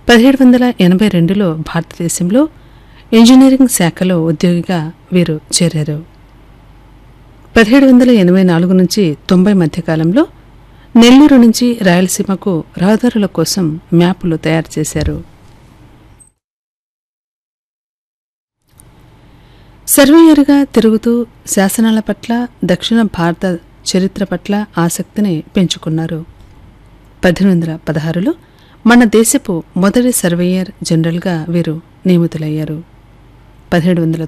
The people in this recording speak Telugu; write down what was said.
పదిహేడు వందల ఎనభై రెండులో భారతదేశంలో ఇంజనీరింగ్ శాఖలో ఉద్యోగిగా వీరు చేరారు పదిహేడు వందల ఎనభై నాలుగు నుంచి తొంభై మధ్యకాలంలో నెల్లూరు నుంచి రాయలసీమకు రహదారుల కోసం మ్యాపులు తయారు చేశారు సర్వేయర్గా తిరుగుతూ శాసనాల పట్ల దక్షిణ భారత చరిత్ర పట్ల ఆసక్తిని పెంచుకున్నారు పద్దెనిమిది వందల పదహారులో మన దేశపు మొదటి సర్వేయర్ జనరల్గా వీరు నియమితులయ్యారు పదిహేడు వందల